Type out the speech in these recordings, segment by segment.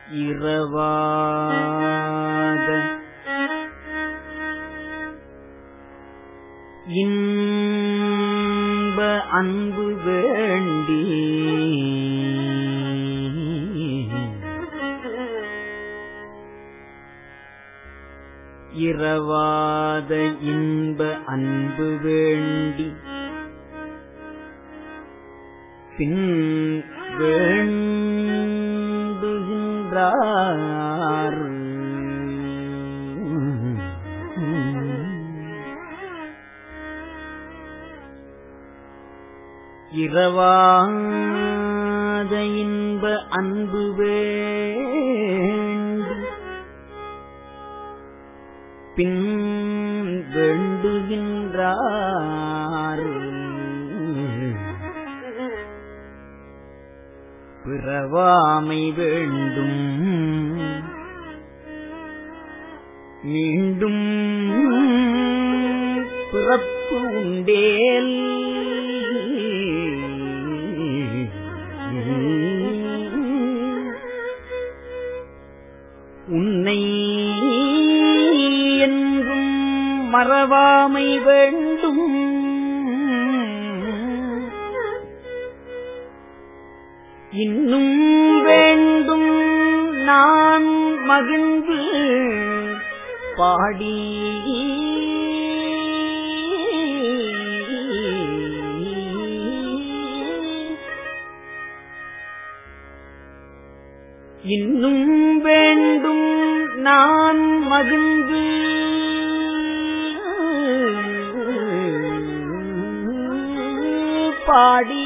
இரவாத இன்ப அன்பு வேண்டி இரவாத இன்ப அன்பு வேண்டி பின் வேண்டுகின்றார் இரவாத இன்ப அன்பு வேண்டி பின் வேண்டுகின்றார் பிறவாமை வேண்டும் மீண்டும் பிறப்பு உண்டேல் உன்னை என்றும் மறவாமை வேண்டும் இன்னும் வேண்டும் நான் மகிழ்ந்து பாடி இன்னும் வேண்டும் நான் மகிழ்ந்து பாடி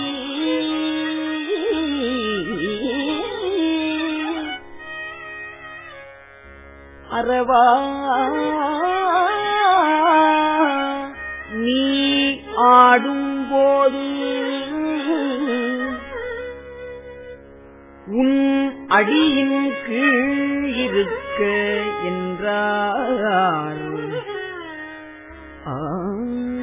அறவா நீ ஆடும்போது உன் அடியின் கீழ் இருக்க என்றார் ஆ